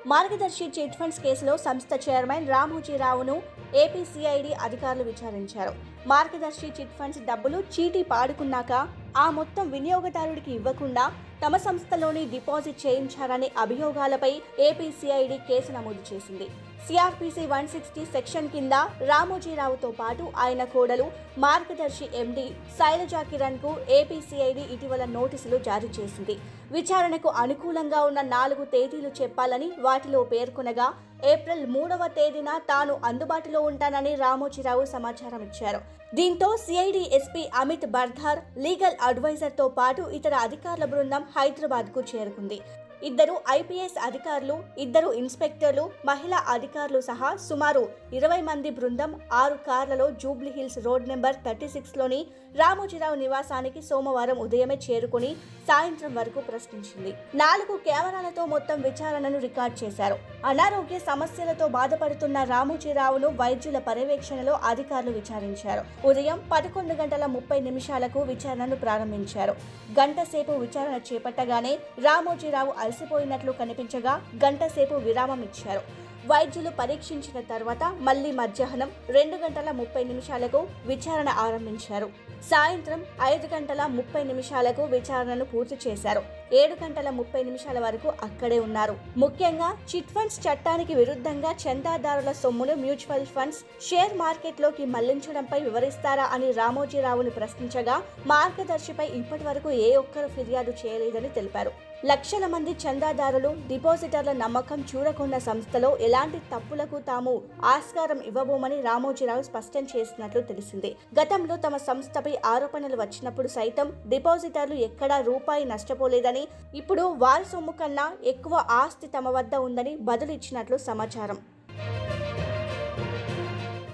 మార్గదర్శి chit funds కేసులో సంస్థ చైర్మన్ రామోజీరావును ఏపీసీఐడి అధికారులు విచారించారు మార్గదర్శి చిట్ ఫండ్స్ డబ్బులు చీటీ పాడుకున్నాక ఆ మొత్తం వినియోగదారుడికి ఇవ్వకుండా తమ సంస్థలోని డిపాజిట్ చేయించారనే అభియోగాలపై ఏపీసీఐడి కేసు నమోదు చేసింది సిఆర్పిసి వన్ సిక్స్టీ సెక్షన్ కింద రామోజీరావుతో పాటు ఆయన కోడలు మార్గదర్శి ఎండి శైలజా కిరణ్ కు ఏపీసీఐడి ఇటీవల నోటీసులు జారీ చేసింది విచారణకు అనుకూలంగా ఉన్న నాలుగు తేదీలు చెప్పాలని వాటిలో పేర్కొనగా ఏప్రిల్ మూడవ తేదీన తాను అందుబాటులో ఉంటానని రామోజీరావు సమాచారం ఇచ్చారు దీంతో CID SP Amit Bardar legal adviser తో పాటు ఇతర అధికారుల బృందం హైదరాబాద్ కు చేరుకుంది ఇద్దరు ఐపీఎస్ అధికారులు ఇద్దరు ఇన్స్పెక్టర్లు మహిళా అధికారులు సహా సుమారు ఇరవై మంది బృందం ఆరు కార్లలో Jubilee Hills road number thirty సిక్స్లోని రామోజీరావు నివాసానికి సోమవారం ఉదయమే చేరుకుని సాయంత్రం వరకు ప్రశ్నించింది నాలుగు కెమెరాలతో మొత్తం విచారణను రికార్డ్ చేశారు అనారోగ్య సమస్యలతో బాధపడుతున్న రామోజీరావును వైద్యుల పర్యవేక్షణలో అధికారులు విచారించారు ఉదయం పదకొండు గంటల ముప్పై నిమిషాలకు విచారణను ప్రారంభించారు గంట సేపు విచారణ చేపట్టగానే రామోజీరావు అలసిపోయినట్లు కనిపించగా గంట సేపు విరామం ఇచ్చారు వైద్యులు పరీక్షించిన తర్వాత మళ్లీ మధ్యాహ్నం రెండు గంటల ముప్పై నిమిషాలకు విచారణ ఆరంభించారు సాయంత్రం ఐదు గంటల ముప్పై నిమిషాలకు విచారణను పూర్తి చేశారు ఏడు గంటల ముప్పై నిమిషాల వరకు అక్కడే ఉన్నారు ముఖ్యంగా చిట్ ఫండ్స్ చట్టానికి విరుద్ధంగా చందాదారుల సొమ్మును మ్యూచువల్ ఫండ్స్ షేర్ మార్కెట్లోకి మళ్లించడంపై వివరిస్తారా అని రామోజీరావును ప్రశ్నించగా మార్గదర్శిపై ఇప్పటి వరకు ఏ ఒక్కరు ఫిర్యాదు చేయలేదని తెలిపారు లక్షల మంది చందాదారులు డిపాజిటర్ల నమ్మకం చూడకున్న సంస్థలో ఎలాంటి తప్పులకు తాము ఆస్కారం ఇవ్వబోమని రామోజీరావు స్పష్టం చేసినట్లు తెలిసింది గతంలో తమ సంస్థపై ఆరోపణలు వచ్చినప్పుడు సైతం డిపాజిటర్లు ఎక్కడా రూపాయి నష్టపోలేదని ఇప్పుడు వారి సొమ్ము కన్నా ఎక్కువ ఆస్తి తమ వద్ద ఉందని బదులు ఇచ్చినట్లు సమాచారం